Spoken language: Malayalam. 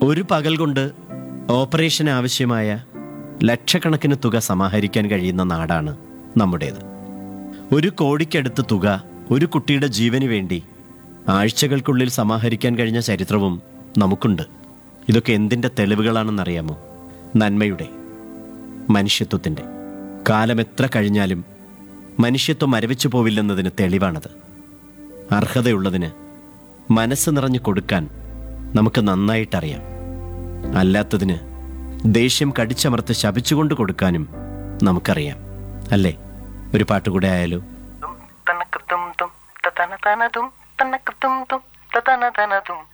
ഒരു പകൽ കൊണ്ട് ഓപ്പറേഷൻ ആവശ്യമായ ലക്ഷക്കണക്കിന് തുക സമാഹരിക്കാൻ കഴിയുന്ന നാടാണ് നമ്മുടേത് ഒരു കോടിക്കടുത്ത് തുക ഒരു കുട്ടിയുടെ ജീവന് വേണ്ടി ആഴ്ചകൾക്കുള്ളിൽ സമാഹരിക്കാൻ കഴിഞ്ഞ ചരിത്രവും നമുക്കുണ്ട് ഇതൊക്കെ എന്തിൻ്റെ തെളിവുകളാണെന്നറിയാമോ നന്മയുടെ മനുഷ്യത്വത്തിൻ്റെ കാലം എത്ര കഴിഞ്ഞാലും മനുഷ്യത്വം മരവിച്ചു പോവില്ലെന്നതിന് തെളിവാണത് അർഹതയുള്ളതിന് മനസ്സ് നിറഞ്ഞു കൊടുക്കാൻ നമുക്ക് നന്നായിട്ടറിയാം അല്ലാത്തതിന് ദേഷ്യം കടിച്ചമർത്ത് ശപിച്ചുകൊണ്ട് കൊടുക്കാനും നമുക്കറിയാം അല്ലേ ഒരു പാട്ടുകൂടെ ആയാലോ തനക്ക് തും തും തന തന തും തനക്ക് തും തും തന തന തും